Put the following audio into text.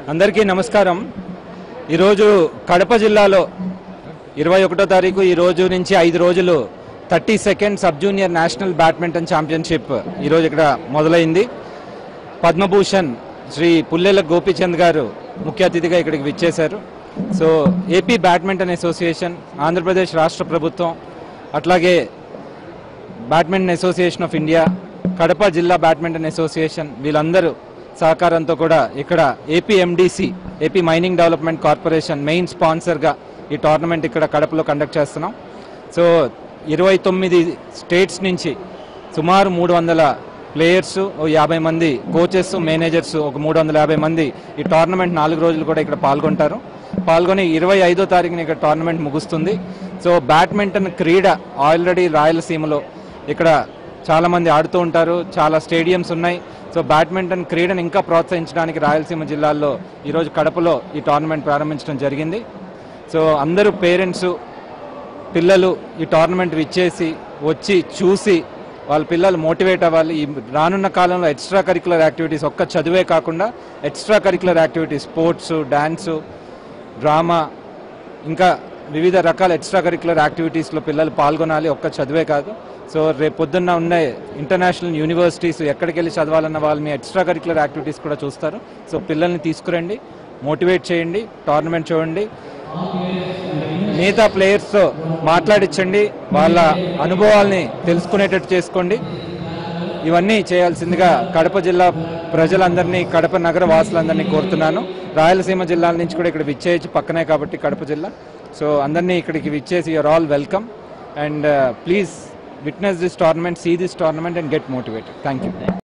అందరికీ నమస్కారం ఈరోజు కడప జిల్లాలో ఇరవై ఒకటో తారీఖు ఈ రోజు నుంచి ఐదు రోజులు thirty second sub junior national badminton championship ఈరోజు ఇక్కడ మొదలైంది పద్మభూషణ్ శ్రీ పుల్లెల గోపీచంద్ గారు ముఖ్య అతిథిగా ఇక్కడికి విచ్చేశారు so AP badminton association Andhra Pradesh రాష్ట్ర ప్రభుత్వం అట్లాగే badminton association of India Kadapa జిల్లా బ్యాడ్మింటన్ అసోసియేషన్ వీళ్ళందరూ సహకారంతో కూడా ఇక్కడ AP MDC AP mining development corporation main స్పాన్సర్గా ఈ టోర్నమెంట్ ఇక్కడ కడపలో కండక్ట్ చేస్తున్నాం సో ఇరవై తొమ్మిది స్టేట్స్ నుంచి సుమారు మూడు వందల ప్లేయర్స్ ఓ యాభై మంది కోచెస్ మేనేజర్స్ ఒక మూడు వందల యాభై మంది ఈ టోర్నమెంట్ నాలుగు రోజులు కూడా ఇక్కడ పాల్గొంటారు పాల్గొని ఇరవై ఐదో తారీఖున ఇక్కడ టోర్నమెంట్ ముగుస్తుంది సో బ్యాడ్మింటన్ క్రీడ ఆల్రెడీ రాయలసీమలో ఇక్కడ చాలా మంది ఆడుతూ ఉంటారు చాలా స్టేడియంస్ ఉన్నాయి సో బ్యాడ్మింటన్ క్రీడను ఇంకా ప్రోత్సహించడానికి రాయలసీమ జిల్లాల్లో ఈరోజు కడపలో ఈ టోర్నమెంట్ ప్రారంభించడం జరిగింది సో అందరూ పేరెంట్స్ పిల్లలు ఈ టోర్నమెంట్ ఇచ్చేసి వచ్చి చూసి వాళ్ళ పిల్లలు మోటివేట్ అవ్వాలి ఈ రానున్న కాలంలో ఎక్స్ట్రా కరికులర్ యాక్టివిటీస్ ఒక్క చదువే కాకుండా extra curricular activities sports dance drama ఇంకా వివిధ రకాల ఎక్స్ట్రా కరికులర్ యాక్టివిటీస్లో పిల్లలు పాల్గొనాలి ఒక్క చదువే కాదు సో రేపు పొద్దున్న ఉన్న ఇంటర్నేషనల్ యూనివర్సిటీస్ ఎక్కడికి వెళ్ళి చదవాలన్న వాళ్ళని ఎక్స్ట్రా కరికులర్ యాక్టివిటీస్ కూడా చూస్తారు సో పిల్లల్ని తీసుకురండి మోటివేట్ చేయండి టోర్నమెంట్ చూడండి మిగతా ప్లేయర్స్తో మాట్లాడించండి వాళ్ళ అనుభవాల్ని తెలుసుకునేటట్టు చేసుకోండి ఇవన్నీ చేయాల్సిందిగా కడప జిల్లా ప్రజలందరినీ కడప నగర వాసులందరినీ కోరుతున్నాను రాయలసీమ జిల్లాల నుంచి కూడా ఇక్కడ విచ్చేయచ్చు పక్కనే కాబట్టి కడప జిల్లా సో అందరినీ ఇక్కడికి విచ్చేసి you are all welcome and please witness this tournament see this tournament and get motivated thank you